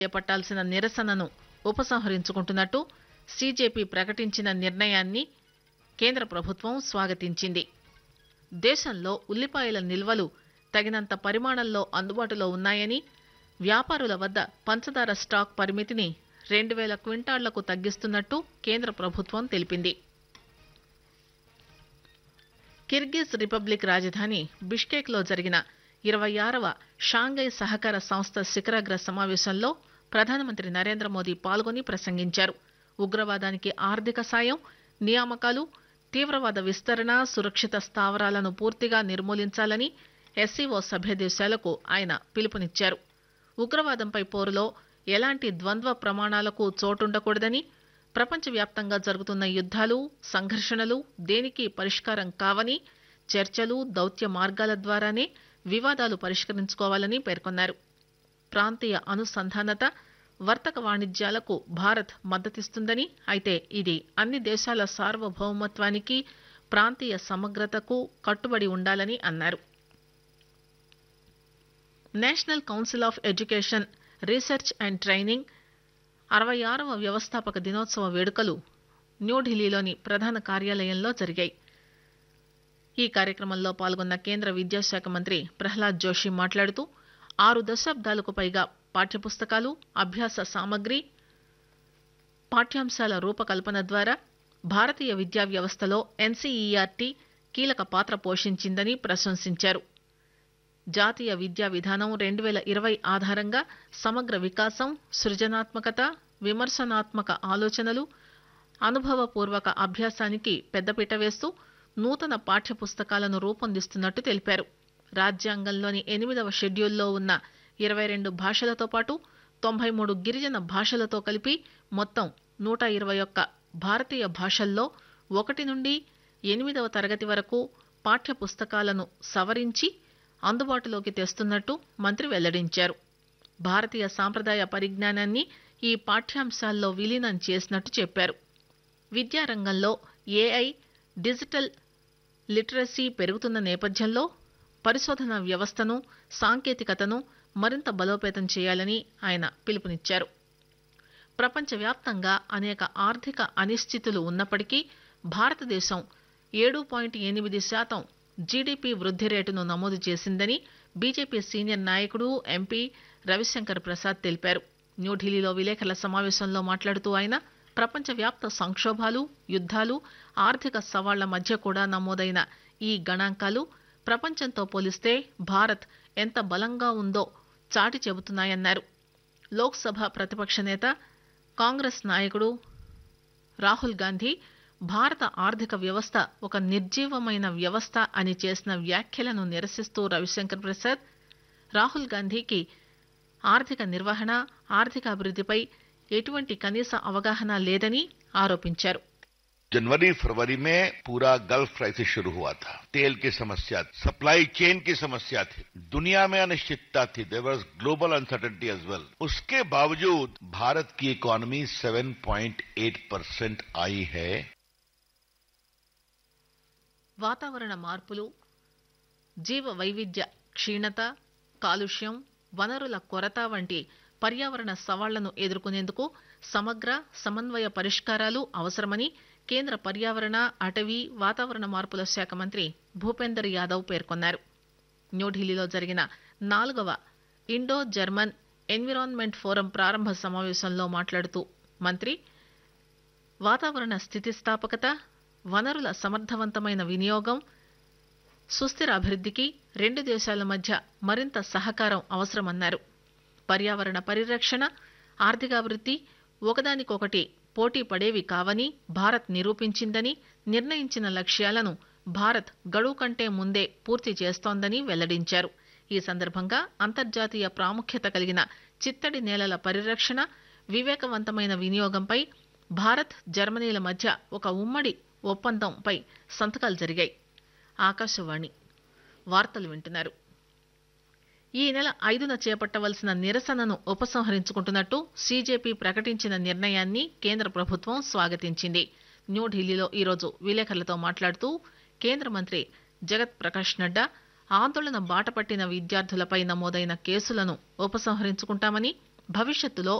చేపట్టాల్సిన నిరసనను ఉపసంహరించుకుంటున్నట్టు సీజేపీ ప్రకటించిన నిర్ణయాన్ని కేంద్ర ప్రభుత్వం స్వాగతించింది దేశంలో ఉల్లిపాయల నిల్వలు తగినంత పరిమాణంలో అందుబాటులో ఉన్నాయని వ్యాపారుల వద్ద పంచదార స్టాక్ పరిమితిని రెండు వేల క్వింటాళ్లకు తగ్గిస్తున్నట్టు కేంద్ర ప్రభుత్వం తెలిపింది కిర్గిజ్ రిపబ్లిక్ రాజధాని బిష్కేక్లో జరిగిన ఇరవై ఆరవ షాంఘై సహకార సంస్థ శిఖరాగ్ర సమావేశంలో ప్రధానమంత్రి నరేంద్ర మోదీ పాల్గొని ప్రసంగించారు ఉగ్రవాదానికి ఆర్థిక సాయం నియామకాలు తీవ్రవాద విస్తరణ సురక్షిత స్థావరాలను పూర్తిగా నిర్మూలించాలని ఎస్సీఓ సభ్య దేశాలకు ఆయన పిలుపునిచ్చారు ఉగ్రవాదంపై పోరులో ఎలాంటి ద్వంద్వ ప్రమాణాలకు చోటుండకూడదని ప్రపంచవ్యాప్తంగా జరుగుతున్న యుద్ధాలు సంఘర్షణలు దేనికి పరిష్కారం కావని చర్చలు దౌత్య మార్గాల ద్వారానే వివాదాలు పరిష్కరించుకోవాలని పేర్కొన్నారు ప్రాంతీయ అనుసంధానత వర్తక వాణిజ్యాలకు భారత్ మద్దతిస్తుందని అయితే ఇది అన్ని దేశాల సార్వభౌమత్వానికి ప్రాంతీయ సమగ్రతకు కట్టుబడి ఉండాలని అన్నారు national council of education research and training అరవై ఆరవ వ్యవస్థాపక దినోత్సవ వేడుకలు న్యూఢిల్లీలోని ప్రధాన కార్యాలయంలో జరిగాయి ఈ కార్యక్రమంలో పాల్గొన్న కేంద్ర విద్యాశాఖ మంత్రి ప్రహ్లాద్ జోషి మాట్లాడుతూ ఆరు దశాబ్దాలకు పైగా పాఠ్యపుస్తకాలు అభ్యాస సామగ్రి పాఠ్యాంశాల రూపకల్పన ద్వారా భారతీయ విద్యా వ్యవస్థలో ఎన్సీఈఆర్టీ కీలక పాత్ర పోషించిందని ప్రశంసించారు జాతీయ విద్యా విధానం రెండు వేల ఇరవై ఆధారంగా సమగ్ర వికాసం సృజనాత్మకత విమర్శనాత్మక ఆలోచనలు అనుభవపూర్వక అభ్యాసానికి పెద్దపీట వేస్తూ నూతన పాఠ్యపుస్తకాలను రూపొందిస్తున్నట్టు తెలిపారు రాజ్యాంగంలోని ఎనిమిదవ షెడ్యూల్లో ఉన్న ఇరవై రెండు భాషలతో పాటు తొంభై మూడు గిరిజన భాషలతో కలిపి మొత్తం నూట ఇరవై ఒక్క భారతీయ భాషల్లో ఒకటి నుండి ఎనిమిదవ తరగతి వరకు పాఠ్య పుస్తకాలను సవరించి అందుబాటులోకి తెస్తున్నట్టు మంత్రి వెల్లడించారు భారతీయ సాంప్రదాయ పరిజ్ఞానాన్ని ఈ పాఠ్యాంశాల్లో విలీనం చేసినట్టు చెప్పారు విద్యారంగంలో ఏఐ డిజిటల్ లిటరసీ పెరుగుతున్న నేపథ్యంలో పరిశోధన వ్యవస్థను సాంకేతికతను మరింత బలోపేతం చేయాలని ఆయన పిలుపునిచ్చారు ప్రపంచవ్యాప్తంగా అనేక ఆర్థిక అనిశ్చితులు ఉన్నప్పటికీ భారతదేశం ఏడు పాయింట్ ఎనిమిది శాతం జీడీపీ వృద్ధి రేటును నమోదు చేసిందని బీజేపీ సీనియర్ నాయకుడు ఎంపీ రవిశంకర్ ప్రసాద్ తెలిపారు న్యూఢిల్లీలో విలేకరుల సమావేశంలో మాట్లాడుతూ ఆయన ప్రపంచవ్యాప్త సంక్షోభాలు యుద్ధాలు ఆర్థిక సవాళ్ల మధ్య కూడా నమోదైన ఈ గణాంకాలు ప్రపంచంతో పోలిస్తే భారత్ ఎంత బలంగా ఉందో చాటి చెబుతున్నాయన్నారు లోక్సభ ప్రతిపక్ష నేత కాంగ్రెస్ నాయకుడు రాహుల్ గాంధీ భారత ఆర్థిక వ్యవస్థ ఒక నిర్జీవమైన వ్యవస్థ అని చేసిన వ్యాఖ్యలను నిరసిస్తూ రవిశంకర్ ప్రసాద్ రాహుల్ గాంధీకి ఆర్థిక నిర్వహణ ఆర్థిక అభివృద్ధిపై ఎటువంటి కనీస అవగాహన లేదని ఆరోపించారు जनवरी फरवरी में पूरा गल्फ क्राइसिस शुरू हुआ था तेल की समस्या सप्लाई चेन की समस्या थी दुनिया में अनिश्चितता थी there was global uncertainty as well उसके बावजूद भारत की इकोनॉमी 7.8 परसेंट आई है వాతావరణ మార్పులు జీవ వైవిధ్య క్షీణత కాలుష్యం వనరుల కొరత వంటి పర్యావరణ సవాళ్లను ఎదుర్కొనేందుకు సమగ్ర సమన్వయ పరిష్కారాలు అవసరమని కేంద్ర పర్యావరణ అటవీ వాతావరణ మార్పుల శాఖ మంత్రి భూపేందర్ యాదవ్ పేర్కొన్నారు న్యూఢిల్లీలో జరిగిన నాలుగవ ఇండో జర్మన్ ఎన్విరాన్మెంట్ ఫోరం ప్రారంభ సమావేశంలో మాట్లాడుతూ మంత్రి వాతావరణ స్థితిస్థాపకత వనరుల సమర్థవంతమైన వినియోగం సుస్థిర అభివృద్ధికి రెండు దేశాల మధ్య మరింత సహకారం అవసరమన్నారు పర్యావరణ పరిరక్షణ ఆర్థికాభివృద్ధి ఒకదానికొకటి పోటీ పడేవి కావని భారత్ నిరూపించిందని నిర్ణయించిన లక్ష్యాలను భారత్ గడువు కంటే ముందే పూర్తి చేస్తోందని వెల్లడించారు ఈ సందర్భంగా అంతర్జాతీయ ప్రాముఖ్యత కలిగిన చిత్తడి నేలల పరిరక్షణ వివేకవంతమైన వినియోగంపై భారత్ జర్మనీల మధ్య ఒక ఉమ్మడి ఒప్పందంపై సంతకాలు జరిగాయి ఆకాశవాణి వార్తలు వింటున్నారు ఈ నెల ఐదున చేపట్టవలసిన నిరసనను ఉపసంహరించుకుంటున్నట్టు సీజేపీ ప్రకటించిన నిర్ణయాన్ని కేంద్ర ప్రభుత్వం స్వాగతించింది న్యూఢిల్లీలో ఈరోజు విలేకరులతో మాట్లాడుతూ కేంద్ర మంత్రి జగత్ ప్రకాష్ నడ్డా ఆందోళన బాటపట్టిన విద్యార్థులపై నమోదైన కేసులను ఉపసంహరించుకుంటామని భవిష్యత్తులో